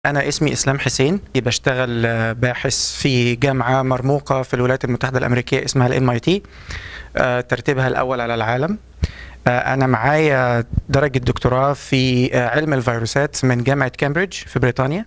أنا اسمي إسلام حسين بشتغل آه، باحث في جامعة مرموقة في الولايات المتحدة الأمريكية اسمها الام اي تي ترتيبها الأول على العالم آه، أنا معايا درجة دكتوراه في آه، علم الفيروسات من جامعة كامبريدج في بريطانيا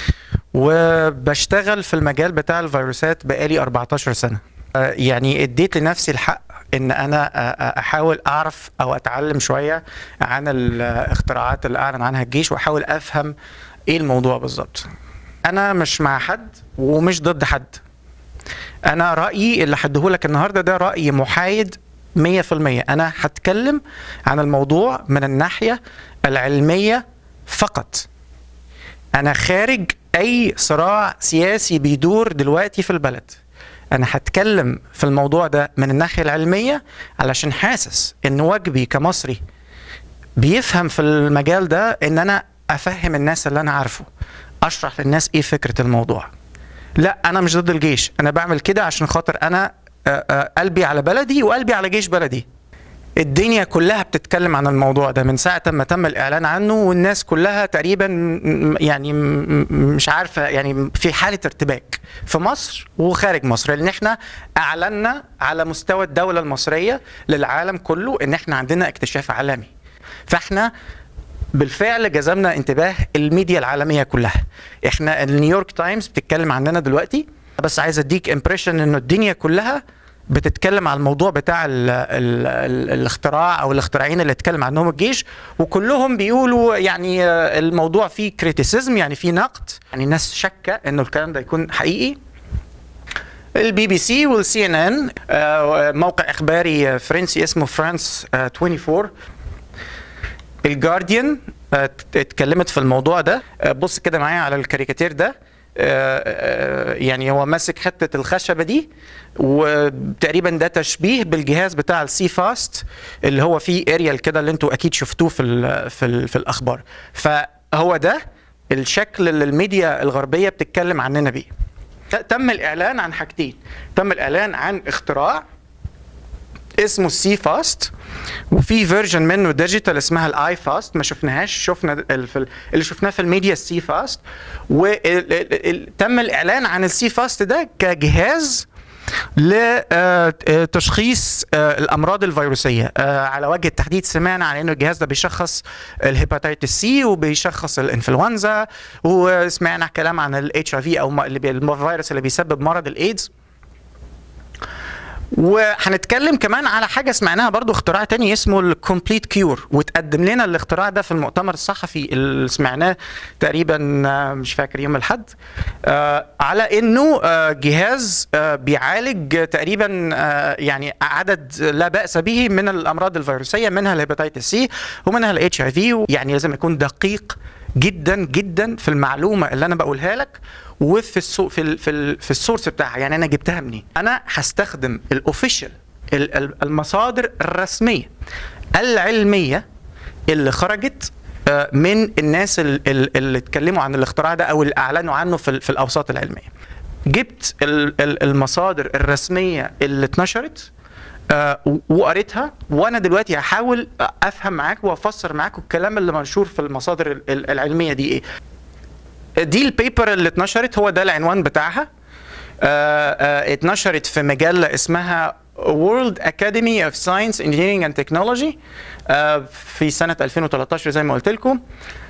وبشتغل في المجال بتاع الفيروسات بقالي 14 سنة آه، يعني اديت لنفسي الحق ان انا آه، آه، احاول اعرف او اتعلم شويه عن الاختراعات اللي اعلن عنها الجيش واحاول افهم ايه الموضوع بالظبط انا مش مع حد ومش ضد حد انا رايي اللي هديهولك النهارده ده راي محايد 100% انا هتكلم عن الموضوع من الناحيه العلميه فقط انا خارج اي صراع سياسي بيدور دلوقتي في البلد انا هتكلم في الموضوع ده من الناحيه العلميه علشان حاسس ان واجبي كمصري بيفهم في المجال ده ان انا افهم الناس اللي انا عارفه اشرح للناس ايه فكره الموضوع لا انا مش ضد الجيش انا بعمل كده عشان خاطر انا آه، آه، قلبي على بلدي وقلبي على جيش بلدي الدنيا كلها بتتكلم عن الموضوع ده من ساعة ما تم الإعلان عنه والناس كلها تقريبا م- يعني م- م- مش عارفة يعني في حالة ارتباك في مصر وخارج مصر لأن احنا أعلنا على مستوى الدولة المصرية للعالم كله إن احنا عندنا اكتشاف عالمي فاحنا بالفعل جذبنا انتباه الميديا العالميه كلها احنا النيويورك تايمز بتتكلم عننا دلوقتي بس عايز اديك امبريشن انه الدنيا كلها بتتكلم على الموضوع بتاع ال ال ال الاختراع او الاختراعين اللي اتكلم عنهم الجيش وكلهم بيقولوا يعني آه، الموضوع فيه كريتيسيزم يعني فيه نقد يعني الناس شاكه انه الكلام ده يكون حقيقي البي بي سي والسي ان ان موقع اخباري فرنسي اسمه فرانس آه، 24 الجارديان آه، اتكلمت في الموضوع ده آه، بص كده معايا على الكاريكاتير ده آه، آه، يعني هو ماسك حته الخشبه دي وتقريبا ده تشبيه بالجهاز بتاع السي فاست اللي هو فيه اريال كده اللي انتوا اكيد شفتوه في ال في ال في الاخبار فهو ده الشكل اللي الميديا الغربيه بتتكلم عننا بيه ت- تم الاعلان عن حاجتين تم الاعلان عن اختراع اسمه السي فاست وفي فيرجن منه ديجيتال اسمها الاي فاست ما شفناهاش شفنا ال- في ال- اللي شفناه في الميديا السي فاست وتم الاعلان عن السي فاست ده كجهاز لتشخيص الامراض الفيروسيه آه، على وجه التحديد سمعنا عن انه الجهاز ده بيشخص الهيباتيتس سي وبيشخص الانفلونزا وسمعنا كلام عن الاتش اي في او ما- اللي بي- الفيروس اللي بيسبب مرض الايدز وهنتكلم كمان على حاجه سمعناها برضو اختراع تاني اسمه الكومبليت كيور وتقدم لنا الاختراع ده في المؤتمر الصحفي اللي سمعناه تقريبا آه، مش فاكر يوم الاحد آه، على انه آه، جهاز آه، بيعالج تقريبا آه، يعني عدد لا باس به من الامراض الفيروسيه منها الهيباتيتس سي ومنها الاتش اي في يعني لازم يكون دقيق جدا جدا في المعلومه اللي انا بقولها لك وفي السو في ال في, ال في السورس بتاعها يعني انا جبتها منين انا هستخدم الاوفيشال المصادر الرسميه العلميه اللي خرجت آه، من الناس ال- ال- اللي اتكلموا عن الاختراع ده او اللي اعلنوا عنه في ال- في الاوساط العلميه جبت ال- ال- المصادر الرسميه اللي اتنشرت آه، و- وقريتها وانا دلوقتي هحاول افهم معاك وافسر معاك الكلام اللي منشور في المصادر ال- ال- العلميه دي ايه دي البيبر اللي اتنشرت هو ده العنوان بتاعها آه، آه، اتنشرت في مجلة اسمها World Academy of Science Engineering and Technology آه، في سنة 2013 زي ما قلت لكم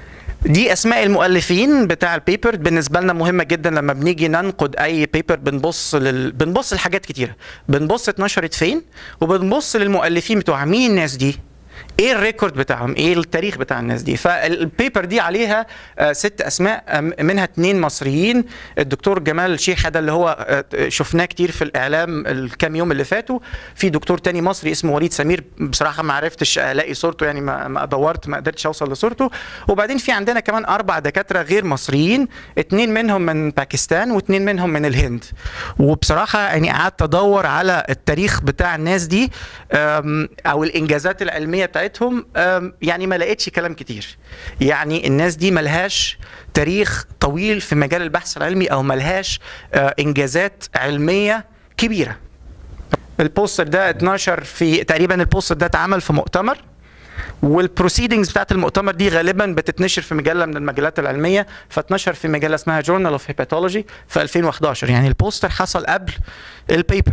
دي اسماء المؤلفين بتاع البيبر بالنسبه لنا مهمه جدا لما بنيجي ننقد اي بيبر بنبص لل... بنبص لحاجات كتيره بنبص اتنشرت فين وبنبص للمؤلفين بتوع مين الناس دي ايه الريكورد بتاعهم ايه التاريخ بتاع الناس دي فالبيبر دي عليها آه، ست اسماء آه، منها اتنين مصريين الدكتور جمال شيحة ده اللي هو آه، شفناه كتير في الاعلام الكام يوم اللي فاتوا في دكتور تاني مصري اسمه وليد سمير بصراحه ما عرفتش الاقي صورته يعني ما ما دورت ما قدرتش اوصل لصورته وبعدين في عندنا كمان اربع دكاتره غير مصريين اتنين منهم من باكستان واتنين منهم من الهند وبصراحه يعني قعدت ادور على التاريخ بتاع الناس دي أم، او الانجازات العلميه بتاعتهم أم، يعني ما لقيتش كلام كتير يعني الناس دي ملهاش تاريخ طويل في مجال البحث العلمي او ملهاش آه، انجازات علميه كبيره البوستر ده اتنشر في تقريبا البوستر ده اتعمل في مؤتمر والبروسيدنجز بتاعت المؤتمر دي غالبا بتتنشر في مجله من المجلات العلميه فاتنشر في مجله اسمها جورنال اوف هيباتولوجي في 2011 يعني البوستر حصل قبل البيبر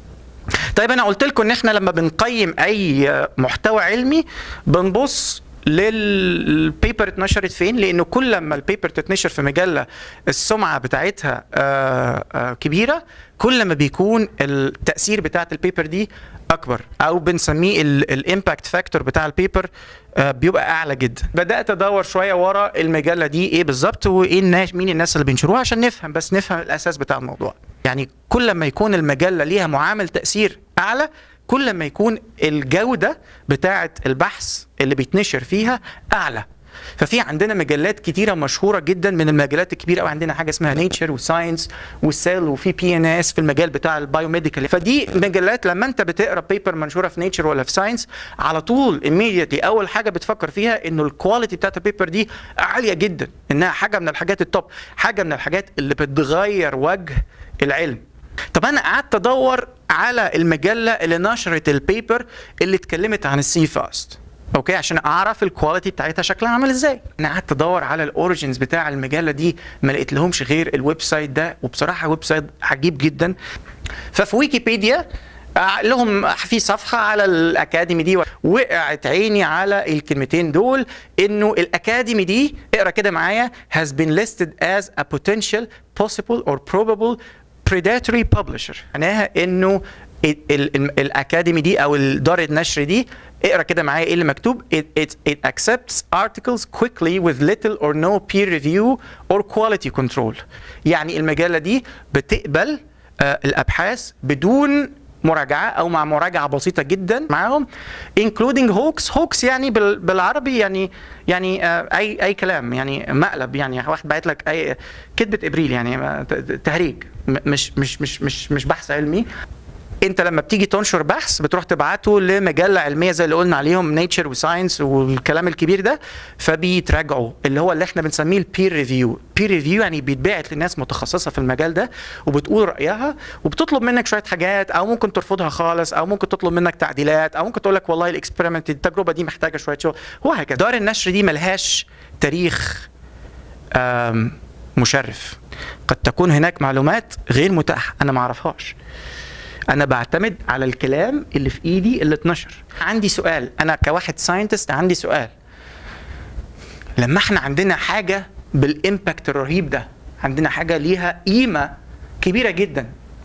طيب انا قلت لكم ان احنا لما بنقيم اي محتوى علمي بنبص للبيبر اتنشرت فين لانه كل لما البيبر تتنشر في مجله السمعه بتاعتها آه، آه، كبيره كل ما بيكون التاثير بتاعت البيبر دي اكبر او بنسميه الامباكت فاكتور بتاع البيبر آه، بيبقى اعلى جدا بدات ادور شويه ورا المجله دي ايه بالظبط وايه الناس مين الناس اللي بينشروها عشان نفهم بس نفهم الاساس بتاع الموضوع يعني كل ما يكون المجله ليها معامل تاثير اعلى كل ما يكون الجوده بتاعه البحث اللي بيتنشر فيها اعلى ففي عندنا مجلات كتيره مشهوره جدا من المجلات الكبيره قوي عندنا حاجه اسمها نيتشر وساينس والسيل وفي بي ان اس في المجال بتاع البايوميديكال فدي مجلات لما انت بتقرا بيبر منشوره في نيتشر ولا في ساينس على طول immediately اول حاجه بتفكر فيها انه الكواليتي بتاعت البيبر دي عاليه جدا انها حاجه من الحاجات التوب حاجه من الحاجات اللي بتغير وجه العلم طب انا قعدت ادور على المجله اللي نشرت البيبر اللي اتكلمت عن السي فاست اوكي عشان اعرف الكواليتي بتاعتها شكلها عامل ازاي انا قعدت ادور على الاوريجنز بتاع المجله دي ما لقيت لهمش غير الويب سايت ده وبصراحه ويب سايت عجيب جدا ففي ويكيبيديا آه، لهم في صفحة على الأكاديمي دي وقعت عيني على الكلمتين دول إنه الأكاديمي دي اقرا كده معايا has been listed as a potential possible or probable predatory publisher معناها إنه ال- ال- ال- الأكاديمي دي أو دار النشر دي اقرا كده معايا ايه اللي مكتوب it, it, it accepts articles quickly with little or no peer review or quality control يعني المجلة دي بتقبل آه، الابحاث بدون مراجعه او مع مراجعه بسيطه جدا معاهم including hoax hoax يعني بال- بالعربي يعني يعني آه، اي اي كلام يعني مقلب يعني واحد باعت لك اي كذبه ابريل يعني ما- ت- ت- تهريج م- مش مش مش مش مش بحث علمي انت لما بتيجي تنشر بحث بتروح تبعته لمجله علميه زي اللي قلنا عليهم نيتشر وساينس والكلام الكبير ده فبيتراجعوا اللي هو اللي احنا بنسميه البير ريفيو بير ريفيو يعني بيتبعت لناس متخصصه في المجال ده وبتقول رايها وبتطلب منك شويه حاجات او ممكن ترفضها خالص او ممكن تطلب منك تعديلات او ممكن تقول لك والله الاكسبيرمنت التجربه دي محتاجه شويه شغل وهكذا دار النشر دي ملهاش تاريخ آم، مشرف قد تكون هناك معلومات غير متاحه انا ما اعرفهاش انا بعتمد على الكلام اللي في ايدي اللي اتنشر عندي سؤال انا كواحد ساينتست عندي سؤال لما احنا عندنا حاجه بالامباكت الرهيب ده عندنا حاجه ليها قيمه كبيره جدا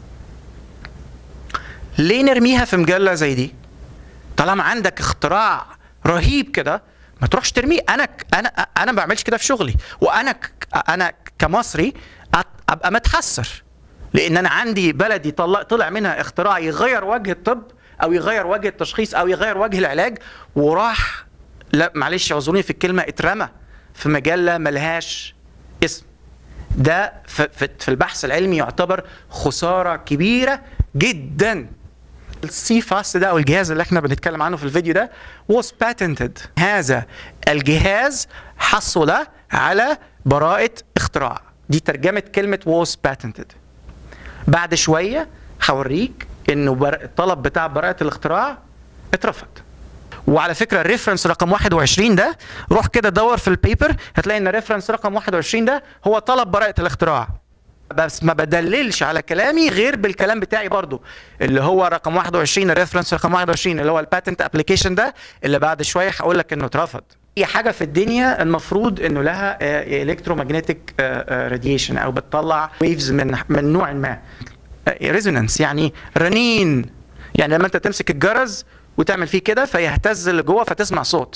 ليه نرميها في مجله زي دي طالما عندك اختراع رهيب كده ما تروحش ترميه انا انا انا ما بعملش كده في شغلي وانا ك- انا كمصري أت- ابقى متحسر لان انا عندي بلدي طلع طلع منها اختراع يغير وجه الطب او يغير وجه التشخيص او يغير وجه العلاج وراح لا معلش اعذروني في الكلمه اترمى في مجله ملهاش اسم ده في, في, في البحث العلمي يعتبر خساره كبيره جدا السي فاست ده او الجهاز اللي احنا بنتكلم عنه في الفيديو ده was patented هذا الجهاز حصل على براءة اختراع دي ترجمة كلمة was patented بعد شوية هوريك انه بر... الطلب بتاع براءة الاختراع اترفض وعلى فكره الريفرنس رقم 21 ده روح كده دور في البيبر هتلاقي ان الريفرنس رقم 21 ده هو طلب براءه الاختراع بس ما بدللش على كلامي غير بالكلام بتاعي برضو اللي هو رقم 21 الريفرنس رقم 21 اللي هو الباتنت ابلكيشن ده اللي بعد شويه هقول لك انه اترفض اي حاجه في الدنيا المفروض انه لها الكترومagnetic راديشن او بتطلع ويفز من من نوع ما ريزونانس يعني رنين يعني لما انت تمسك الجرس وتعمل فيه كده فيهتز اللي جوه فتسمع صوت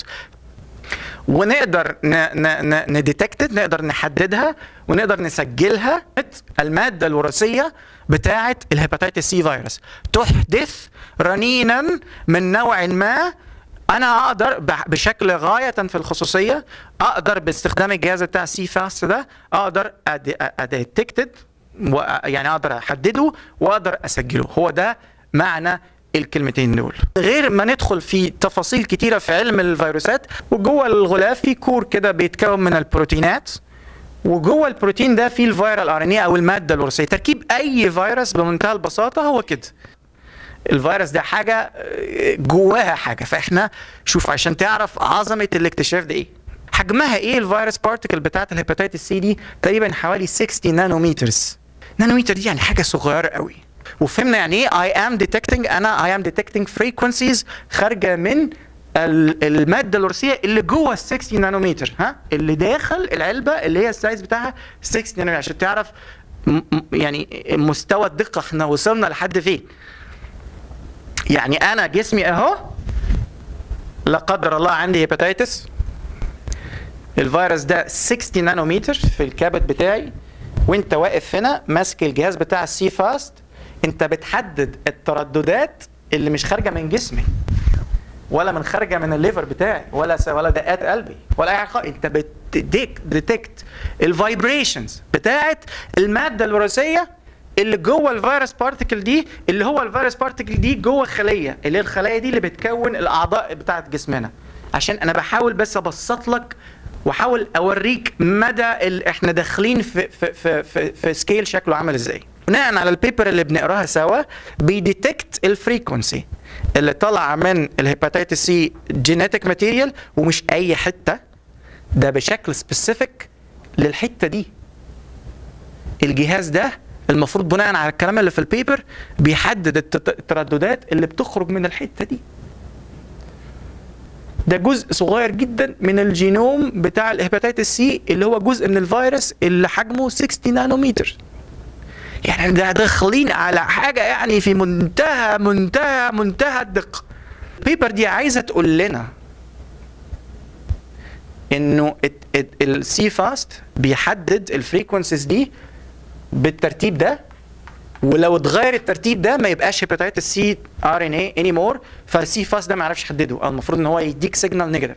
ونقدر نديتكتد نقدر نحددها ونقدر نسجلها الماده الوراثيه بتاعه الهيباتيتس سي فيروس تحدث رنينا من نوع ما انا اقدر بشكل غايه في الخصوصيه اقدر باستخدام الجهاز بتاع سي فاست ده اقدر اديتكتد يعني اقدر احدده واقدر اسجله هو ده معنى الكلمتين دول غير ما ندخل في تفاصيل كتيرة في علم الفيروسات وجوه الغلاف في كور كده بيتكون من البروتينات وجوه البروتين ده في الفيرال ار ان او الماده الوراثيه تركيب اي فيروس بمنتهى البساطه هو كده الفيروس ده حاجه آه، جواها حاجه فاحنا شوف عشان تعرف عظمه الاكتشاف ده ايه حجمها ايه الفيروس بارتكل بتاعت الهيباتيتس سي دي تقريبا حوالي 60 نانومترز نانومتر دي يعني حاجه صغيره قوي وفهمنا يعني ايه اي ام ديتكتنج انا اي ام ديتكتنج فريكونسيز خارجه من ال- الماده الوراثيه اللي جوه ال 60 نانومتر ها اللي داخل العلبه اللي هي السايز بتاعها 60 نانومتر عشان تعرف م- م- يعني مستوى الدقه احنا وصلنا لحد فين يعني انا جسمي اهو لا قدر الله عندي هيباتيتس الفيروس ده 60 نانومتر في الكبد بتاعي وانت واقف هنا ماسك الجهاز بتاع السي فاست انت بتحدد الترددات اللي مش خارجه من جسمي ولا من خارجه من الليفر بتاعي ولا س- ولا دقات قلبي ولا اي حاجه خالص. انت بتديتكت الفايبريشنز بتاعت الماده الوراثيه اللي جوه الفيروس بارتكل دي اللي هو الفيروس بارتكل دي جوه الخليه اللي هي الخلايا دي اللي بتكون الاعضاء بتاعت جسمنا عشان انا بحاول بس ابسط لك واحاول اوريك مدى ال... احنا داخلين في في في في, في سكيل شكله عامل ازاي بناء على البيبر اللي بنقراها سوا بيديتكت الفريكونسي اللي طالعه من الهيباتيتس سي جينيتك ماتيريال ومش اي حته ده بشكل سبيسيفيك للحته دي الجهاز ده المفروض بناء على الكلام اللي في البيبر بيحدد الت- الترددات اللي بتخرج من الحته دي ده جزء صغير جدا من الجينوم بتاع الهيباتيتس سي اللي هو جزء من الفيروس اللي حجمه 60 نانومتر يعني ده داخلين على حاجه يعني في منتهى منتهى منتهى الدقه البيبر دي عايزه تقول لنا انه السي فاست بيحدد الفريكونسيز دي بالترتيب ده ولو اتغير الترتيب ده ما يبقاش هيباتيتس سي ار ان اي اني مور فالسي فاست ده ما يعرفش يحدده او المفروض ان هو يديك سيجنال نيجاتيف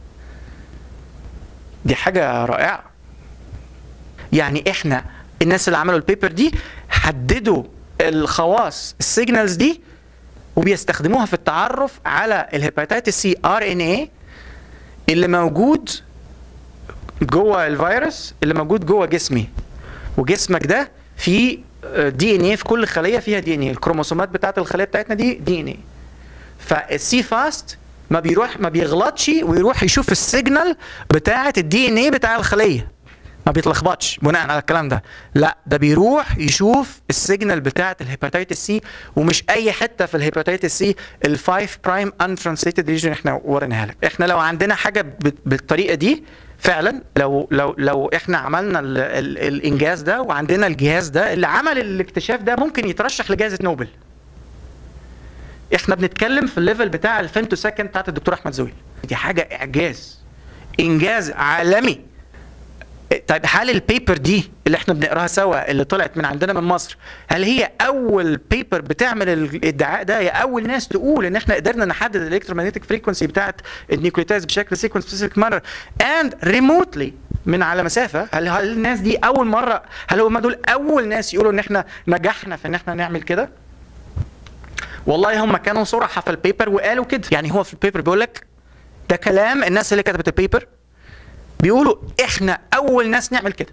دي حاجه رائعه يعني احنا الناس اللي عملوا البيبر دي حددوا الخواص السيجنالز دي وبيستخدموها في التعرف على الهيباتيتس سي ار ان اي اللي موجود جوه الفيروس اللي موجود جوه جسمي وجسمك ده فيه دي ان ايه في كل خليه فيها دي ان ايه الكروموسومات بتاعت الخليه بتاعتنا دي دي ان ايه فالسي فاست ما بيروح ما بيغلطش ويروح يشوف السيجنال بتاعت الدي ان ايه بتاع الخليه ما بيتلخبطش بناء على الكلام ده لا ده بيروح يشوف السيجنال بتاعت الهيباتيتس سي ومش اي حته في الهيباتيتس سي ال5 برايم انترانسليتد ريجن احنا وريناها لك احنا لو عندنا حاجه ب- بالطريقه دي فعلا لو لو لو احنا عملنا ال ال الانجاز ده وعندنا الجهاز ده اللي عمل الاكتشاف ده ممكن يترشح لجائزه نوبل احنا بنتكلم في الليفل بتاع الفيمتو سكند بتاعت الدكتور احمد زويل دي حاجه اعجاز انجاز عالمي طيب هل البيبر دي اللي احنا بنقراها سوا اللي طلعت من عندنا من مصر هل هي اول بيبر بتعمل الادعاء ده هي اول ناس تقول ان احنا قدرنا نحدد الالكترومagnetic فريكونسي بتاعت النيوكليوتايز بشكل سيكونس سبيسيفيك مانر اند ريموتلي من على مسافه هل هل الناس دي اول مره هل هم دول اول ناس يقولوا ان احنا نجحنا في ان احنا نعمل كده والله هم كانوا صراحه في البيبر وقالوا كده يعني هو في البيبر بيقول لك ده كلام الناس اللي كتبت البيبر بيقولوا احنا اول ناس نعمل كده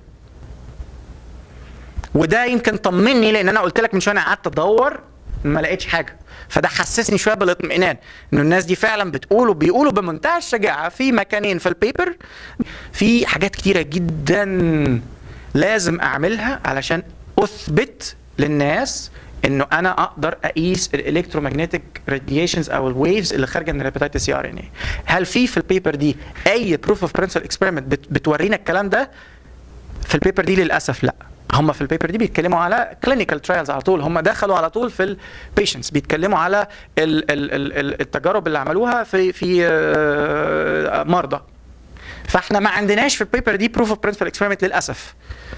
وده يمكن طمني لان انا قلت لك من شويه انا قعدت ادور ما لقيتش حاجه فده حسسني شويه بالاطمئنان انه الناس دي فعلا بتقول وبيقولوا بمنتهى الشجاعه في مكانين في البيبر في حاجات كتيره جدا لازم اعملها علشان اثبت للناس انه انا اقدر اقيس الالكترومagnetic راديشنز او الويفز اللي خارجه من الهيباتيتس سي ار ان اي هل في في البيبر دي اي بروف اوف برنسبل اكسبيرمنت بتورينا الكلام ده في البيبر دي للاسف لا هم في البيبر دي بيتكلموا على كلينيكال ترايلز على طول هم دخلوا على طول في البيشنتس بيتكلموا على ال ال ال ال التجارب اللي عملوها في في آه، مرضى فاحنا ما عندناش في البيبر دي بروف اوف برنسبل اكسبيرمنت للاسف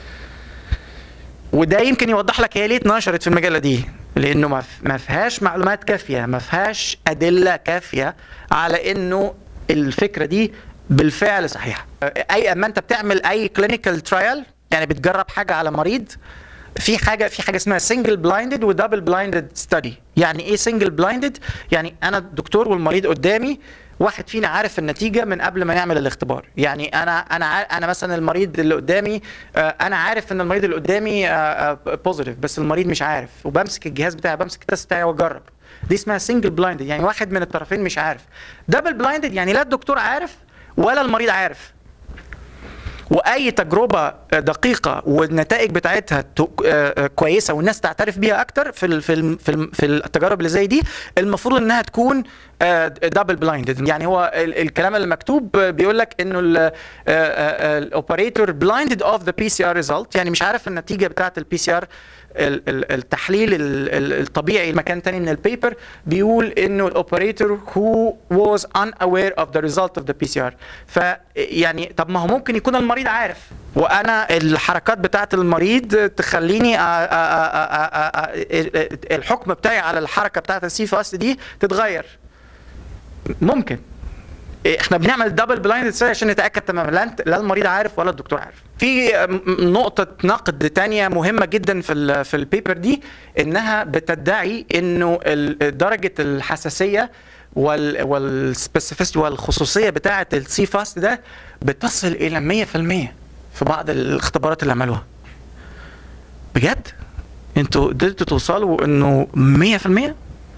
وده يمكن يوضح لك هي ليه اتنشرت في المجله دي لانه ما ف- ما فيهاش معلومات كافيه ما فيهاش ادله كافيه على انه الفكره دي بالفعل صحيحه اي اما انت بتعمل اي كلينيكال ترايل يعني بتجرب حاجه على مريض في حاجه في حاجه اسمها سنجل بلايندد ودبل بلايندد ستادي يعني ايه سنجل بلايندد يعني انا الدكتور والمريض قدامي واحد فينا عارف النتيجه من قبل ما نعمل الاختبار يعني انا انا عا- انا مثلا المريض اللي قدامي آه، انا عارف ان المريض اللي قدامي بوزيتيف بس المريض مش عارف وبمسك الجهاز بتاعي بمسك التست بتاعي واجرب دي اسمها سنجل بلايند يعني واحد من الطرفين مش عارف دبل بلايندد يعني لا الدكتور عارف ولا المريض عارف واي تجربه دقيقه والنتائج بتاعتها ت- آه، كويسه والناس تعترف بيها اكتر في ال- في ال- في ال- في التجارب اللي زي دي المفروض انها تكون دبل بلايندد يعني هو ال- الكلام اللي مكتوب بيقول لك انه الاوبريتور بلايندد اوف ذا بي سي ار ريزلت يعني مش عارف النتيجه بتاعه البي سي ار التحليل ال- ال- الطبيعي مكان تاني من البيبر بيقول انه الاوبريتور هو was unaware of the result of the PCR فيعني طب ما هو ممكن يكون المريض عارف وانا الحركات بتاعه المريض تخليني أ- أ- أ- أ- أ- الحكم بتاعي على الحركه بتاعه السي فاست دي تتغير ممكن احنا بنعمل دبل بلايند ستادي عشان نتاكد تماما لا انت لا المريض عارف ولا الدكتور عارف في م- نقطه نقد تانية مهمه جدا في ال في البيبر دي انها بتدعي انه ال- درجه الحساسيه وال والسبيسيفيستي والخصوصيه بتاعه السي فاست ده بتصل الى 100% في بعض الاختبارات اللي عملوها بجد انتوا قدرتوا توصلوا انه 100%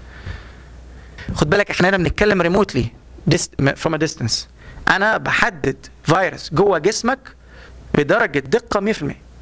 خد بالك احنا هنا بنتكلم ريموتلي فروم ا ديستنس انا بحدد فيروس جوه جسمك بدرجه دقه 100%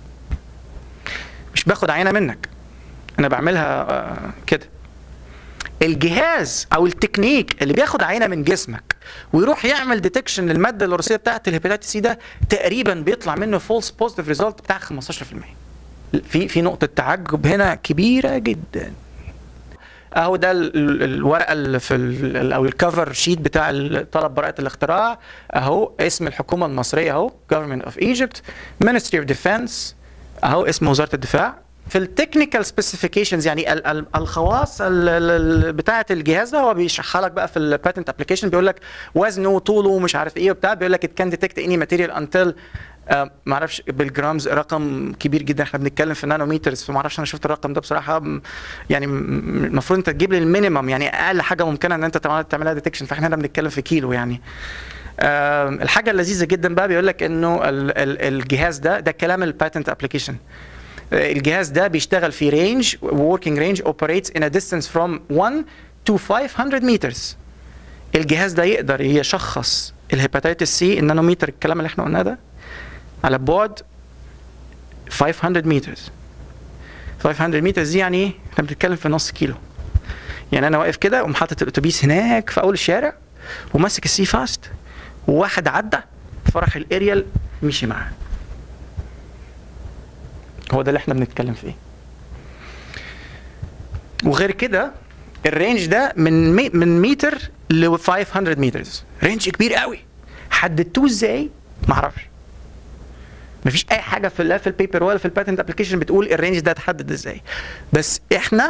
مش باخد عينه منك انا بعملها آه، كده الجهاز او التكنيك اللي بياخد عينه من جسمك ويروح يعمل ديتكشن للماده الوراثيه بتاعه الهيباتيتس سي ده تقريبا بيطلع منه فولس بوزيتيف ريزلت بتاع 15% في في نقطه تعجب هنا كبيره جدا اهو ده ال- ال- الورقه اللي في ال- او الكفر شيت بتاع ال- طلب براءه الاختراع اهو اسم الحكومه المصريه اهو government of Egypt ministry of defense اهو اسم وزاره الدفاع في التكنيكال سبيسيفيكيشنز يعني ال- ال- الخواص ال- ال- ال- بتاعه الجهاز ده هو بيشرحها لك بقى في الباتنت ابلكيشن بيقول لك وزنه طوله مش عارف ايه وبتاع بيقول لك it can detect any material until آه، ما اعرفش بالجرامز رقم كبير جدا احنا بنتكلم في نانوميترز فما اعرفش انا شفت الرقم ده بصراحه م- يعني م- المفروض انت تجيب لي المينيمم يعني اقل حاجه ممكنه ان انت تعمل- تعملها ديتكشن فاحنا هنا بنتكلم في كيلو يعني آم، الحاجه اللذيذه جدا بقى بيقول لك انه ال- ال- الجهاز ده ده كلام الباتنت ابلكيشن الجهاز ده بيشتغل في رينج working range operates in a distance from 1 to 500 meters الجهاز ده يقدر يشخص الهيباتيتس سي النانوميتر الكلام اللي احنا قلناه ده على بعد 500 مترز 500 مترز دي يعني ايه؟ احنا بنتكلم في نص كيلو يعني انا واقف كده ومحطط حاطط الاتوبيس هناك في اول الشارع وماسك السي فاست وواحد عدى فرح الاريال مشي معاه هو ده اللي احنا بنتكلم فيه وغير كده الرينج ده من مي من متر ل 500 مترز رينج كبير قوي حددتوه ازاي معرفش مفيش اي حاجه في لا في البيبر ولا في الباتنت ابلكيشن بتقول الرينج ده اتحدد ازاي بس احنا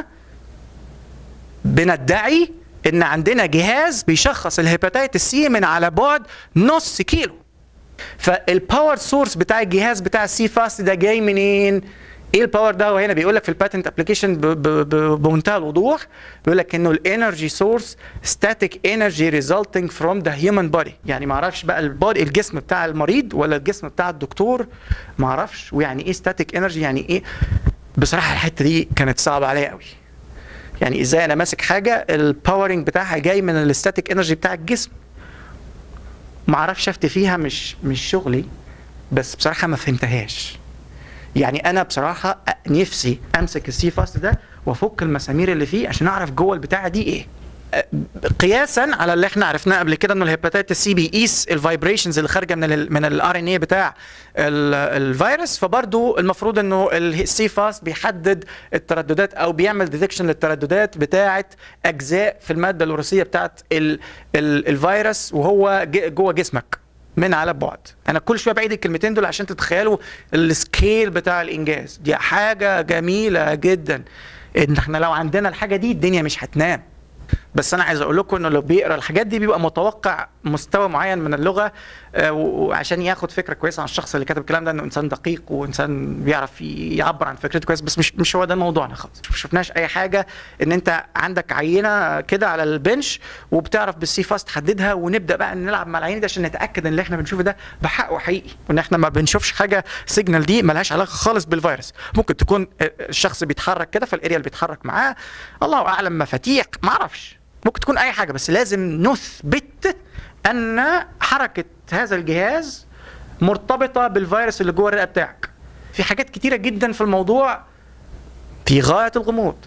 بندعي ان عندنا جهاز بيشخص الهيباتيتس سي من على بعد نص كيلو فالباور سورس بتاع الجهاز بتاع السي فاست ده جاي منين؟ ايه الباور ده وهنا بيقول لك في الباتنت ابلكيشن بمنتهى الوضوح بيقول لك انه الانرجي سورس ستاتيك انرجي ريزلتنج فروم ذا هيومن بودي يعني ما اعرفش بقى البودي الجسم بتاع المريض ولا الجسم بتاع الدكتور ما اعرفش ويعني ايه ستاتيك انرجي يعني ايه بصراحه الحته دي كانت صعبه عليا قوي يعني ازاي انا ماسك حاجه الباورنج بتاعها جاي من الستاتيك انرجي بتاع الجسم ما اعرفش افتي فيها مش مش شغلي بس بصراحه ما فهمتهاش يعني انا بصراحه نفسي امسك السي فاست ده وافك المسامير اللي فيه عشان اعرف جوه البتاعه دي ايه أه، قياسا على اللي احنا عرفناه قبل كده انه الهيباتيتس سي بيقيس الفايبريشنز اللي خارجه من ال من الار ان اي بتاع ال- الفيروس فبرضه المفروض انه السي فاست بيحدد الترددات او بيعمل ديتكشن للترددات بتاعه اجزاء في الماده الوراثيه بتاعه ال ال الفيروس وهو ج- جوه جسمك من على بعد انا كل شويه بعيد الكلمتين دول عشان تتخيلوا السكيل بتاع الانجاز دي حاجه جميله جدا ان احنا لو عندنا الحاجه دي الدنيا مش هتنام بس انا عايز اقول لكم انه لو بيقرا الحاجات دي بيبقى متوقع مستوى معين من اللغه آه، و- وعشان ياخد فكره كويسه عن الشخص اللي كتب الكلام ده انه انسان دقيق وانسان بيعرف يعبر عن فكرته كويس بس مش مش هو ده موضوعنا خالص ما شفناش اي حاجه ان انت عندك عينه كده على البنش وبتعرف بالسي فاست تحددها ونبدا بقى نلعب مع العينه دي عشان نتاكد ان اللي احنا بنشوفه ده بحقه حقيقي وان احنا ما بنشوفش حاجه سيجنال دي ملهاش علاقه خالص بالفيروس ممكن تكون الشخص بيتحرك كده فالاريا اللي بيتحرك معاه الله اعلم مفاتيح ما اعرفش ممكن تكون اي حاجه بس لازم نثبت ان حركه هذا الجهاز مرتبطه بالفيروس اللي جوه الرئه بتاعك في حاجات كتيره جدا في الموضوع في غايه الغموض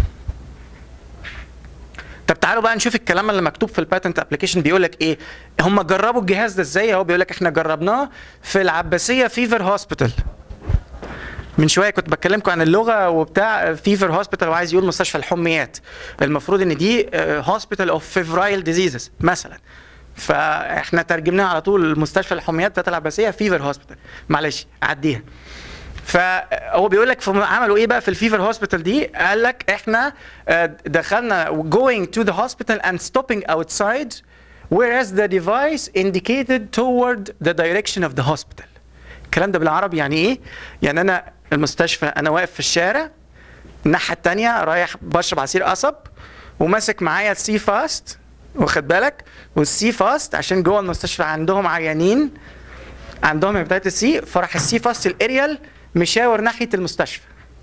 طب تعالوا بقى نشوف الكلام اللي مكتوب في الباتنت ابلكيشن بيقول لك ايه هم جربوا الجهاز ده ازاي هو بيقول لك احنا جربناه في العباسيه فيفر هوسبيتال من شويه كنت بكلمكم عن اللغه وبتاع فيفر هوسبيتال وعايز يقول مستشفى الحميات المفروض ان دي هوسبيتال اوف فيفرايل ديزيزز مثلا فاحنا ترجمناها على طول مستشفى الحميات بتاعت العباسيه فيفر هوسبيتال معلش عديها فهو بيقول لك في- عملوا ايه بقى في الفيفر هوسبيتال دي قال لك احنا آه، دخلنا going to the hospital and stopping outside whereas the device indicated toward the direction of the hospital الكلام ده بالعربي يعني ايه يعني انا المستشفى انا واقف في الشارع الناحيه التانية رايح بشرب عصير قصب وماسك معايا السي فاست واخد بالك والسي فاست عشان جوه المستشفى عندهم عيانين عندهم هيباتيتس سي فراح السي فاست الاريال مشاور ناحيه المستشفى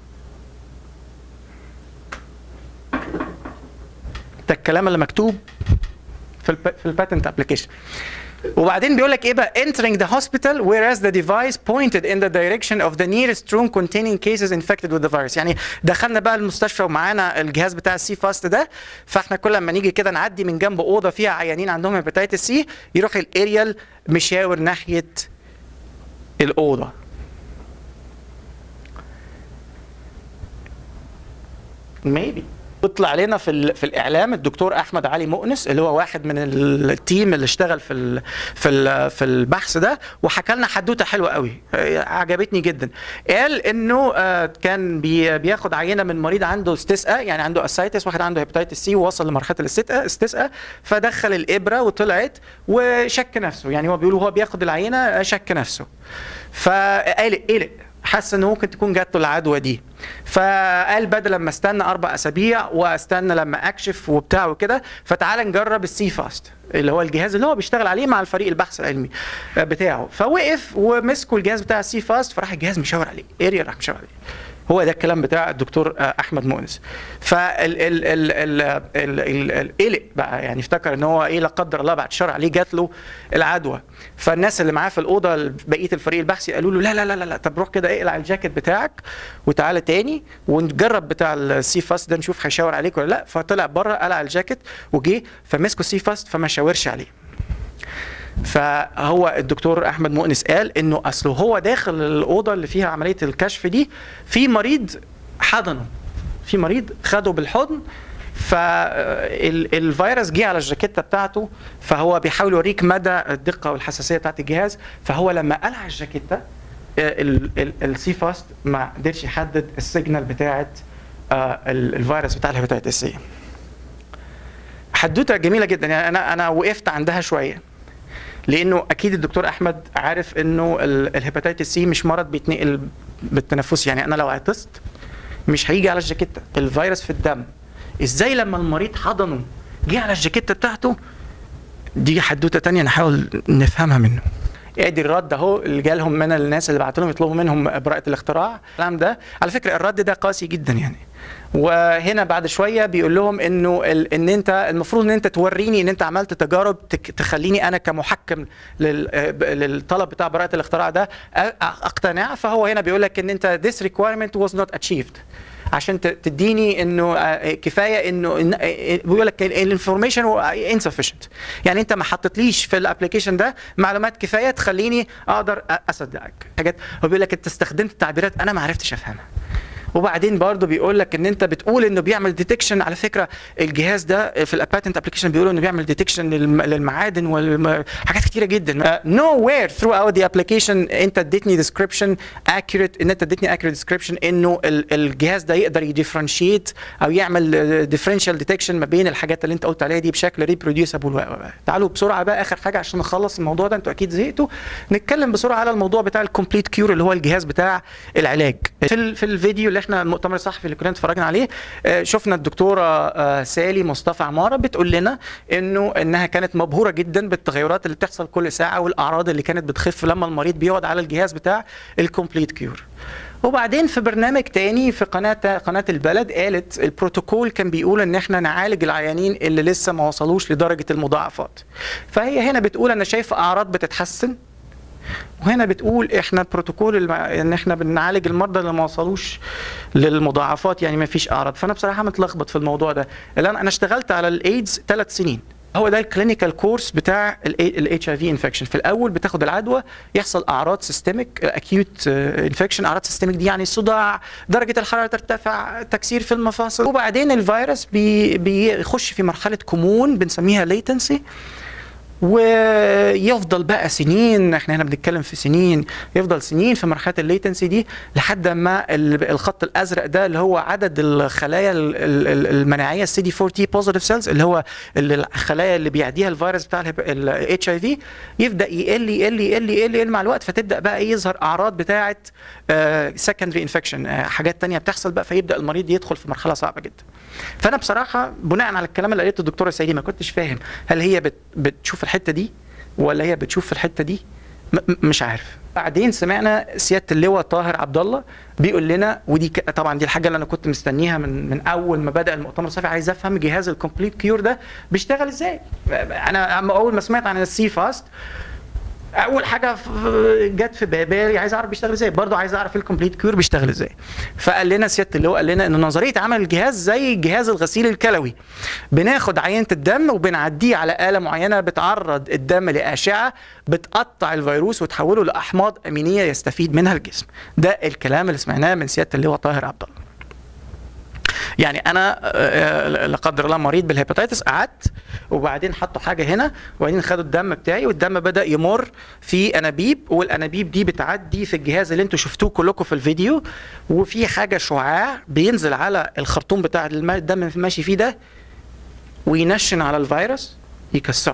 ده الكلام اللي مكتوب في الب... في الباتنت ابلكيشن وبعدين بيقول لك ايه بقى entering the hospital whereas the device pointed in the direction of the nearest room containing cases infected with the virus يعني دخلنا بقى المستشفى ومعانا الجهاز بتاع السي فاست ده فاحنا كل ما نيجي كده نعدي من جنب اوضه فيها عيانين عندهم هيباتيتس سي يروح الاريال مشاور ناحيه الاوضه maybe طلع علينا في ال- في الاعلام الدكتور احمد علي مؤنس اللي هو واحد من ال- التيم اللي اشتغل في ال في ال في البحث ده وحكى لنا حدوته حلوه قوي آه، عجبتني جدا قال انه آه، كان بي بياخد عينه من مريض عنده استسقاء يعني عنده اسايتس واحد عنده هيباتيتس سي ووصل لمرحله الاستسقاء استسقاء فدخل الابره وطلعت وشك نفسه يعني هو بيقول هو بياخد العينه آه، شك نفسه فقلق قلق حس انه ممكن تكون جات له العدوى دي فقال بدل ما استنى اربع اسابيع واستنى لما اكشف وبتاع وكده فتعال نجرب السي فاست اللي هو الجهاز اللي هو بيشتغل عليه مع الفريق البحث العلمي بتاعه فوقف ومسكوا الجهاز بتاع السي فاست فراح الجهاز مشاور عليه اريا راح مشاور عليه هو ده الكلام بتاع الدكتور آه، احمد مؤنس فال ال ال ال ال ال القلق بقى يعني افتكر ان هو ايه لا قدر الله بعد شر عليه جات له العدوى فالناس اللي معاه في الاوضه بقيه الفريق البحثي قالوا له لا لا لا لا, لا طب روح كده اقلع الجاكيت بتاعك وتعالى تاني ونجرب بتاع السي فاست ده نشوف هيشاور عليك ولا لا فطلع بره قلع الجاكيت وجه فمسكوا السي فاست فما شاورش عليه فهو الدكتور احمد مؤنس قال انه اصله هو داخل الاوضه اللي فيها عمليه الكشف دي في مريض حضنه في مريض خده بالحضن فالفيروس جه على الجاكيته بتاعته فهو بيحاول يوريك مدى الدقه والحساسيه بتاعت الجهاز فهو لما قلع الجاكيته السي فاست ما قدرش يحدد السيجنال بتاعت آه، ال- الفيروس بتاع الهيباتيتس سي حدوته جميله جدا يعني انا انا وقفت عندها شويه لانه اكيد الدكتور احمد عارف انه ال- الهيباتيتس سي مش مرض بيتنقل بالتنفس يعني انا لو عطست مش هيجي على الجاكيته الفيروس في الدم ازاي لما المريض حضنه جه على الجاكيته بتاعته دي حدوته تانية نحاول نفهمها منه ادي الرد اهو اللي جالهم من الناس اللي بعتوا لهم يطلبوا منهم براءه الاختراع الكلام ده على فكره الرد ده قاسي جدا يعني وهنا بعد شويه بيقول لهم انه ال- ان انت المفروض ان انت توريني ان انت عملت تجارب تك- تخليني انا كمحكم لل- آه، ب- للطلب بتاع براءه الاختراع ده أ- اقتنع فهو هنا بيقول لك ان انت this requirement was not achieved عشان ت- تديني انه آه، كفايه انه إن- آه، بيقول لك الانفورميشن insufficient يعني انت ما حطيتليش في الابلكيشن ده معلومات كفايه تخليني اقدر أ- اصدقك حاجات هو بيقول لك انت استخدمت تعبيرات انا ما عرفتش افهمها وبعدين برضه بيقول لك ان انت بتقول انه بيعمل ديتكشن على فكره الجهاز ده في الاباتنت ابلكيشن بيقولوا انه بيعمل ديتكشن للمعادن وحاجات كتيره جدا نو وير ثرو اوت ذا ابلكيشن انت اديتني ديسكربشن اكيوريت ان انت اديتني اكيوريت ديسكربشن انه ال- الجهاز ده يقدر يديفرنشيت او يعمل ديفرنشال ديتكشن ما بين الحاجات اللي انت قلت عليها دي بشكل ريبروديوسبل تعالوا بسرعه بقى اخر حاجه عشان نخلص الموضوع ده انتوا اكيد زهقتوا نتكلم بسرعه على الموضوع بتاع الكومبليت كيور اللي هو الجهاز بتاع العلاج في ال- في الفيديو اللي احنا المؤتمر الصحفي اللي كنا اتفرجنا عليه آه، شفنا الدكتوره آه، سالي مصطفى عماره بتقول لنا انه انها كانت مبهوره جدا بالتغيرات اللي بتحصل كل ساعه والاعراض اللي كانت بتخف لما المريض بيقعد على الجهاز بتاع الكومبليت كيور وبعدين في برنامج تاني في قناه قناه البلد قالت البروتوكول كان بيقول ان احنا نعالج العيانين اللي لسه ما وصلوش لدرجه المضاعفات فهي هنا بتقول انا شايفه اعراض بتتحسن وهنا بتقول احنا البروتوكول الم... ان احنا بنعالج المرضى اللي ما وصلوش للمضاعفات يعني ما فيش اعراض فانا بصراحه متلخبط في الموضوع ده لان انا اشتغلت على الايدز ثلاث سنين هو ده الكلينيكال كورس بتاع الاتش اي في انفكشن في الاول بتاخد العدوى يحصل اعراض سيستميك اكيوت انفكشن اعراض سيستميك دي يعني صداع درجه الحراره ترتفع تكسير في المفاصل وبعدين الفيروس بي بيخش في مرحله كمون بنسميها ليتنسي ويفضل بقى سنين احنا هنا بنتكلم في سنين يفضل سنين في مرحله الليتنسي دي لحد ما ال- الخط الازرق ده اللي هو عدد الخلايا ال- ال- المناعيه السي دي 4 تي بوزيتيف سيلز اللي هو ال- الخلايا اللي بيعديها الفيروس بتاع الاتش اي في يبدا يقل يقل يقل يقل يقل مع الوقت فتبدا بقى يظهر اعراض بتاعه سكندري انفكشن حاجات تانية بتحصل بقى فيبدا المريض يدخل في مرحله صعبه جدا فانا بصراحه بناء على الكلام اللي قالته الدكتوره سيدي ما كنتش فاهم هل هي بت بتشوف الحته دي ولا هي بتشوف في الحته دي م- م- مش عارف بعدين سمعنا سياده اللواء طاهر عبد الله بيقول لنا ودي ك- طبعا دي الحاجه اللي انا كنت مستنيها من من اول ما بدا المؤتمر الصحفي عايز افهم جهاز الكومبليت كيور ده بيشتغل ازاي انا أما اول ما سمعت عن السي فاست اول حاجه ف- جت في بالي عايز اعرف بيشتغل ازاي برضه عايز اعرف الكومبليت كيور بيشتغل ازاي فقال لنا سياده اللواء قال لنا ان نظريه عمل الجهاز زي جهاز الغسيل الكلوي بناخد عينه الدم وبنعديه على اله معينه بتعرض الدم لاشعه بتقطع الفيروس وتحوله لاحماض امينيه يستفيد منها الجسم ده الكلام اللي سمعناه من سياده اللواء طاهر عبد الله يعني انا آه، لا قدر الله مريض بالهيباتيتس قعدت وبعدين حطوا حاجه هنا وبعدين خدوا الدم بتاعي والدم بدا يمر في انابيب والانابيب دي بتعدي في الجهاز اللي انتوا شفتوه كلكم في الفيديو وفي حاجه شعاع بينزل على الخرطوم بتاع الم- الدم اللي ماشي فيه ده وينشن على الفيروس يكسره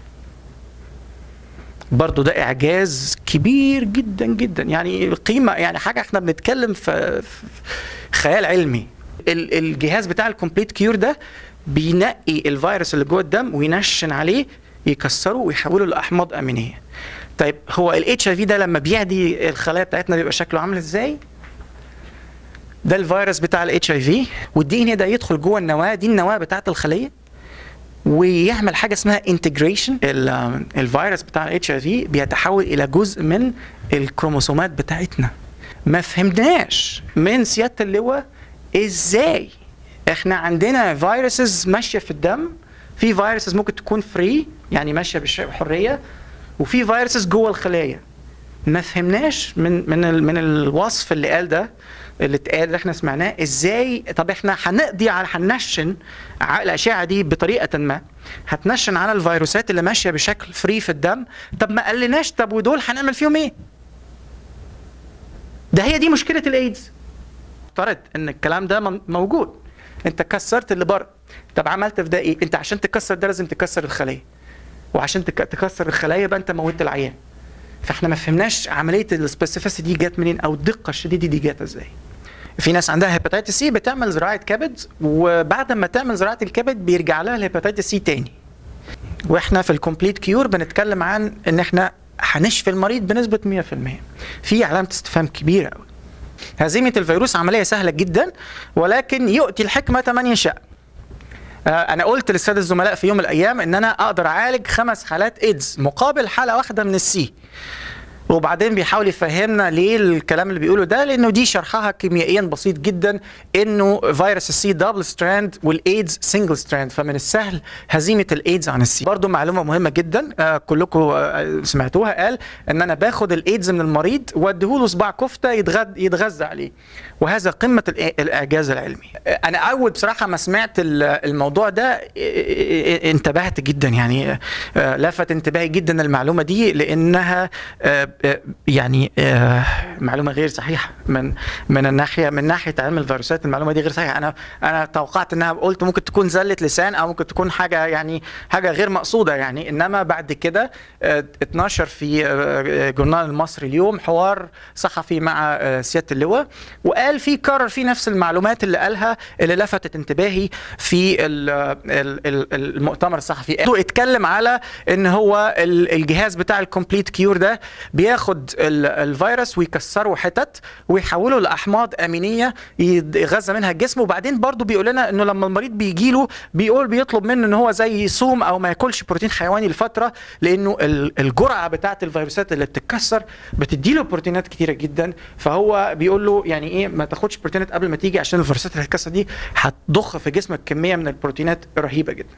برضه ده اعجاز كبير جدا جدا يعني قيمه يعني حاجه احنا بنتكلم في في خيال علمي ال- الجهاز بتاع الكومبليت كيور ده بينقي الفيروس اللي جوه الدم وينشن عليه يكسره ويحوله لاحماض امينيه طيب هو الاتش اي في ده لما بيعدي الخلايا بتاعتنا بيبقى شكله عامل ازاي ده الفيروس بتاع الاتش اي في والدي ان ايه ده يدخل جوه النواه دي النواه بتاعت الخليه ويعمل حاجه اسمها انتجريشن الفيروس بتاع الاتش اي في بيتحول الى جزء من الكروموسومات بتاعتنا ما فهمناش من سياده اللواء ازاي احنا عندنا فيروسز ماشيه في الدم في فيروسز ممكن تكون فري يعني ماشيه بالش- بحريه وفي فيروسز جوه الخلايا ما فهمناش من من ال- من الوصف اللي قال ده اللي اتقال اللي احنا سمعناه ازاي طب احنا هنقضي على هننشن ع- الاشعه دي بطريقه ما هتنشن على الفيروسات اللي ماشيه بشكل فري في الدم طب ما قالناش طب ودول هنعمل فيهم ايه؟ ده هي دي مشكله الايدز افترض ان الكلام ده من- موجود انت كسرت اللي بره طب عملت في ده ايه؟ انت عشان تكسر ده لازم تكسر الخليه وعشان تك- تكسر الخلايا يبقى انت موتت العيان فاحنا ما فهمناش عمليه السبيسيفيسيتي دي جت منين او الدقه الشديده دي جت ازاي في ناس عندها هيباتيتس سي بتعمل زراعه كبد وبعد ما تعمل زراعه الكبد بيرجع لها الهيباتيتس سي تاني واحنا في الكومبليت كيور بنتكلم عن ان احنا هنشفي المريض بنسبه 100% في علامه استفهام كبيره قوي هزيمه الفيروس عمليه سهله جدا ولكن يؤتي الحكمه من يشاء آه، انا قلت للساده الزملاء في يوم من الايام ان انا اقدر اعالج خمس حالات ايدز مقابل حاله واحده من السي وبعدين بيحاول يفهمنا ليه الكلام اللي بيقوله ده لانه دي شرحها كيميائيا بسيط جدا انه فيروس السي دبل ستراند والايدز سنجل ستراند فمن السهل هزيمه الايدز عن السي برضو معلومه مهمه جدا آه كلكم آه سمعتوها قال ان انا باخد الايدز من المريض واديهوله صباع كفته يتغذى يتغذى عليه وهذا قمه الإ- الاعجاز العلمي آه، انا اول بصراحه ما سمعت ال- الموضوع ده آه، آه، انتبهت جدا يعني آه، لفت انتباهي جدا المعلومه دي لانها آه، آه، يعني آه، معلومه غير صحيحه من من الناحيه من ناحيه علم الفيروسات المعلومه دي غير صحيحه انا انا توقعت انها قلت ممكن تكون زله لسان او ممكن تكون حاجه يعني حاجه غير مقصوده يعني انما بعد كده آه، اتنشر في آه، جورنال المصري اليوم حوار صحفي مع آه، سياده اللواء وقال فيه كرر فيه نفس المعلومات اللي قالها اللي لفتت انتباهي في ال- ال- ال- المؤتمر الصحفي قال- اتكلم على ان هو ال- الجهاز بتاع الكومبليت كيور ده بياخد ال- الفيروس ويكسره حتت ويحوله لاحماض امينيه يغذى منها الجسم وبعدين برضو بيقول لنا انه لما المريض بيجي له بيقول بيطلب منه ان هو زي يصوم او ما ياكلش بروتين حيواني لفتره لانه ال- الجرعه بتاعه الفيروسات اللي بتتكسر بتدي له بروتينات كتيره جدا فهو بيقول له يعني ايه ما تاخدش بروتينات قبل ما تيجي عشان الفيروسات اللي هتتكسر دي هتضخ في جسمك كميه من البروتينات رهيبه جدا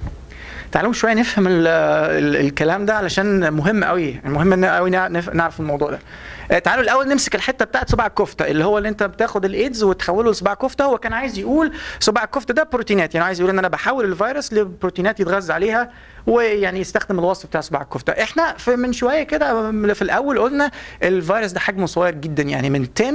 تعالوا شويه نفهم ال ال الكلام ده علشان مهم قوي مهم ان قوي نعرف الموضوع ده آه، تعالوا الاول نمسك الحته بتاعت صباع الكفته اللي هو اللي انت بتاخد الايدز وتحوله لصباع كفته هو كان عايز يقول صباع الكفته ده بروتينات يعني عايز يقول ان انا بحول الفيروس لبروتينات يتغذى عليها ويعني يستخدم الوصف بتاع صباع الكفته احنا في من شويه كده في الاول قلنا الفيروس ده حجمه صغير جدا يعني من 10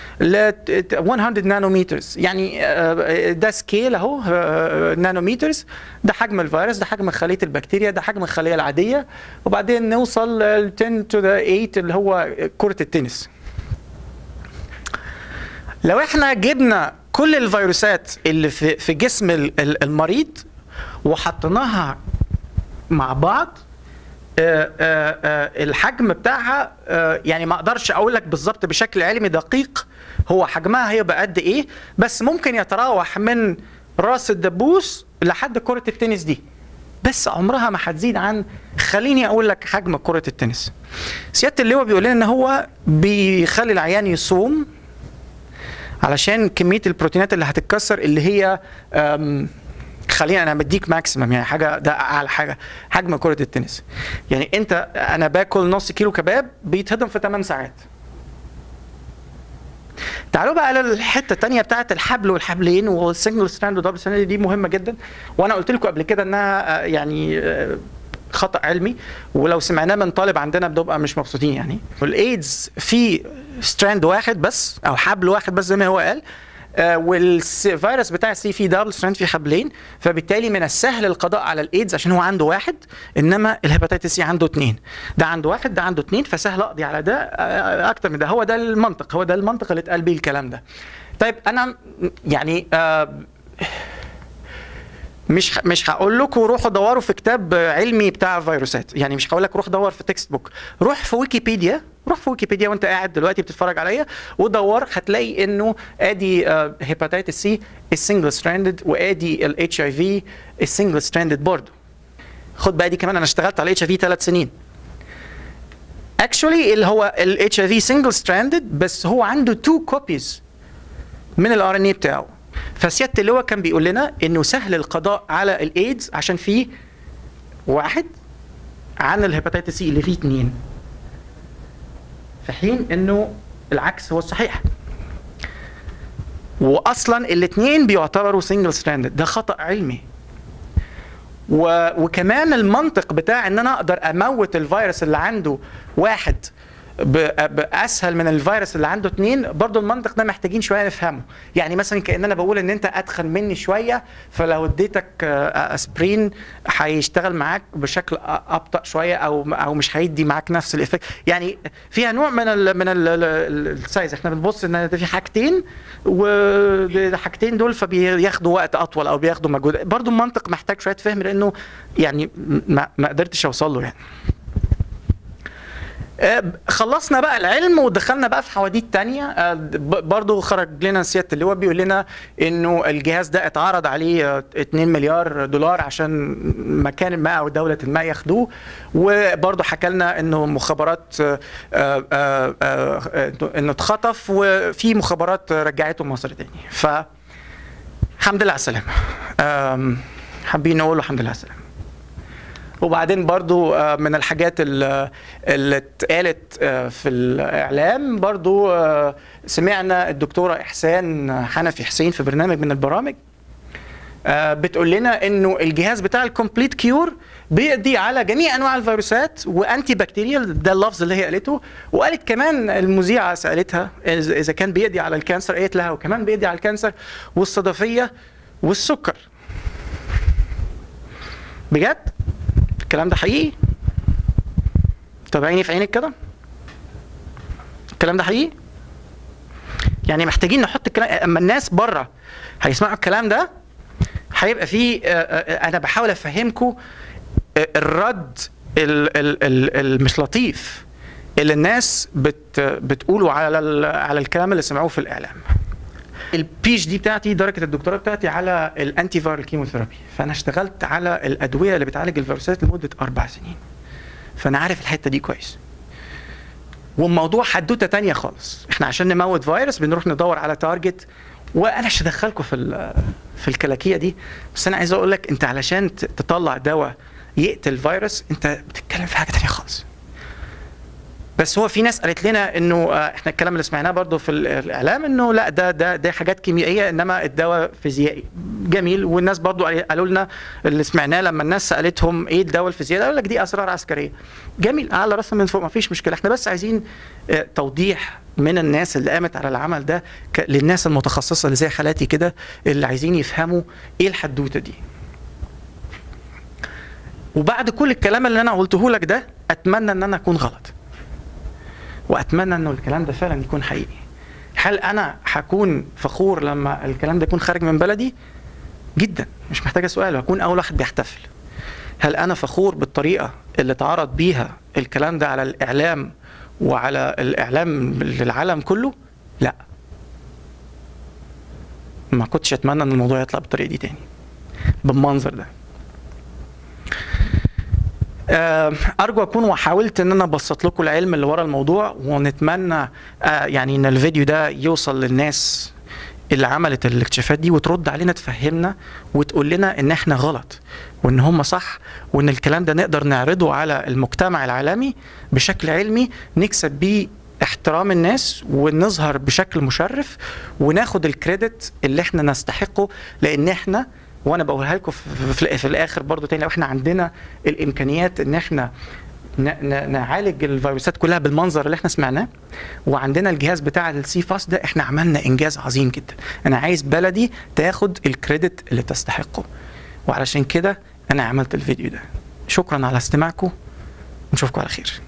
ل 100 نانومترز يعني آه، ده سكيل اهو آه، نانومترز ده حجم الفيروس ده حجم خليه البكتيريا ده حجم الخليه العاديه وبعدين نوصل ل 10 تو ذا 8 اللي هو كره التنس لو احنا جبنا كل الفيروسات اللي في في جسم ال- ال- المريض وحطيناها مع بعض آه، آه، آه، الحجم بتاعها آه، يعني ما اقدرش اقول لك بالظبط بشكل علمي دقيق هو حجمها هيبقى قد ايه بس ممكن يتراوح من راس الدبوس لحد كرة التنس دي بس عمرها ما هتزيد عن خليني اقول لك حجم كرة التنس سيادة اللواء بيقول لنا ان هو بيخلي العيان يصوم علشان كميه البروتينات اللي هتتكسر اللي هي أم، خلينا انا بديك ماكسيمم يعني حاجه ده اعلى حاجه حجم كره التنس يعني انت انا باكل نص كيلو كباب بيتهضم في 8 ساعات تعالوا بقى للحته الثانيه بتاعه الحبل والحبلين والسنجل ستراند ودبل ستراند دي مهمه جدا وانا قلت لكم قبل كده انها آه، يعني آه، خطا علمي ولو سمعناه من طالب عندنا بنبقى مش مبسوطين يعني والايدز في ستراند واحد بس او حبل واحد بس زي ما هو قال آه، والفيروس بتاع السي في دبل ستراند في حبلين فبالتالي من السهل القضاء على الايدز عشان هو عنده واحد انما الهيباتيتس سي عنده اثنين ده عنده واحد ده عنده اثنين فسهل اقضي على ده آه، اكتر من ده هو ده المنطق هو ده المنطق اللي اتقال بيه الكلام ده طيب انا يعني آه مش مش هقول لكم روحوا دوروا في كتاب علمي بتاع فيروسات يعني مش هقول لك روح دور في تكست بوك روح في ويكيبيديا روح في ويكيبيديا وانت قاعد دلوقتي بتتفرج عليا ودور هتلاقي انه ادي هيباتيتس سي السنجل ستراندد وادي الاتش اي في السنجل ستراندد برضه خد بقى دي كمان انا اشتغلت على الاتش اي في ثلاث سنين اكشولي اللي هو الاتش اي في سنجل ستراندد بس هو عنده تو كوبيز من الار ان اي بتاعه فسياده اللواء كان بيقول لنا انه سهل القضاء على الايدز عشان فيه واحد عن الهيباتيتس سي اللي فيه اثنين في حين انه العكس هو الصحيح واصلا الاثنين بيعتبروا سنجل ستراندد ده خطا علمي و... وكمان المنطق بتاع ان انا اقدر اموت الفيروس اللي عنده واحد ب... باسهل من الفيروس اللي عنده اتنين برضو المنطق ده محتاجين شويه نفهمه يعني مثلا كان انا بقول ان انت اتخن مني شويه فلو اديتك آه، اسبرين هيشتغل معاك بشكل أ- ابطا شويه او او مش هيدي معاك نفس الافكت يعني فيها نوع من ال من ال- ال- ال- السايز احنا بنبص ان ده في حاجتين والحاجتين دول فبياخدوا وقت اطول او بياخدوا مجهود برضو المنطق محتاج شويه فهم لانه يعني ما, ما قدرتش اوصل له يعني آه، خلصنا بقى العلم ودخلنا بقى في حواديت تانية آه، ب- برضو خرج لنا سيادة اللواء بيقول لنا انه الجهاز ده اتعرض عليه آه، 2 مليار دولار عشان مكان ما او دولة ما ياخدوه وبرضو حكى لنا انه مخابرات آه، آه، آه، آه، انه اتخطف وفي مخابرات رجعته مصر تاني ف الحمد لله على السلامة آم، حابين نقول له الحمد لله على السلامة وبعدين برضو آه، من الحاجات ال- اللي اتقالت آه، في الإعلام برضو آه، سمعنا الدكتورة إحسان حنفي حسين في برنامج من البرامج آه، بتقول لنا انه الجهاز بتاع الكومبليت كيور بيقضي على جميع انواع الفيروسات وانتي بكتيريال ده اللفظ اللي هي قالته وقالت كمان المذيعه سالتها اذا إذا كان بيقضي على الكانسر قالت لها وكمان بيقضي على الكانسر والصدفيه والسكر بجد الكلام ده حقيقي طب عيني في عينك كده الكلام ده حقيقي يعني محتاجين نحط الكلام اما الناس بره هيسمعوا الكلام ده هيبقى في آه، آه، انا بحاول افهمكم آه، الرد ال- ال- ال- المش لطيف اللي الناس بت بتقوله على ال- على الكلام اللي سمعوه في الاعلام البي اتش دي بتاعتي درجه الدكتوراه بتاعتي على الانتي فايرال كيموثيرابي فانا اشتغلت على الادويه اللي بتعالج الفيروسات لمده اربع سنين فانا عارف الحته دي كويس والموضوع حدوته تانية خالص احنا عشان نموت فيروس بنروح ندور على تارجت وانا مش هدخلكم في ال- في الكلاكيه دي بس انا عايز اقول لك انت علشان ت- تطلع دواء يقتل فيروس انت بتتكلم في حاجه تانية خالص بس هو في ناس قالت لنا انه آه، احنا الكلام اللي سمعناه برضو في ال- الاعلام انه لا ده ده ده حاجات كيميائيه انما الدواء فيزيائي جميل والناس برضو قال- قالوا لنا اللي سمعناه لما الناس سالتهم ايه الدواء الفيزيائي قالوا لك دي اسرار عسكريه جميل على راسنا من فوق ما فيش مشكله احنا بس عايزين آه، توضيح من الناس اللي قامت على العمل ده ك- للناس المتخصصه اللي زي حالاتي كده اللي عايزين يفهموا ايه الحدوته دي وبعد كل الكلام اللي انا قلته لك ده اتمنى ان انا اكون غلط واتمنى انه الكلام ده فعلا يكون حقيقي هل انا هكون فخور لما الكلام ده يكون خارج من بلدي جدا مش محتاجه سؤال هكون اول واحد بيحتفل هل انا فخور بالطريقه اللي اتعرض بيها الكلام ده على الاعلام وعلى الاعلام للعالم كله لا ما كنتش اتمنى ان الموضوع يطلع بالطريقه دي تاني بالمنظر ده آه، ارجو اكون وحاولت ان انا ابسط لكم العلم اللي ورا الموضوع ونتمنى آه، يعني ان الفيديو ده يوصل للناس اللي عملت الاكتشافات دي وترد علينا تفهمنا وتقول لنا ان احنا غلط وان هم صح وان الكلام ده نقدر نعرضه على المجتمع العالمي بشكل علمي نكسب بيه احترام الناس ونظهر بشكل مشرف وناخد الكريدت اللي احنا نستحقه لان احنا وانا بقولها لكم في, في, في الاخر برضو تاني لو احنا عندنا الامكانيات ان احنا ن- ن- نعالج الفيروسات كلها بالمنظر اللي احنا سمعناه وعندنا الجهاز بتاع السي فاس ده احنا عملنا انجاز عظيم جدا انا عايز بلدي تاخد الكريدت اللي تستحقه وعلشان كده انا عملت الفيديو ده شكرا على استماعكم نشوفكم على خير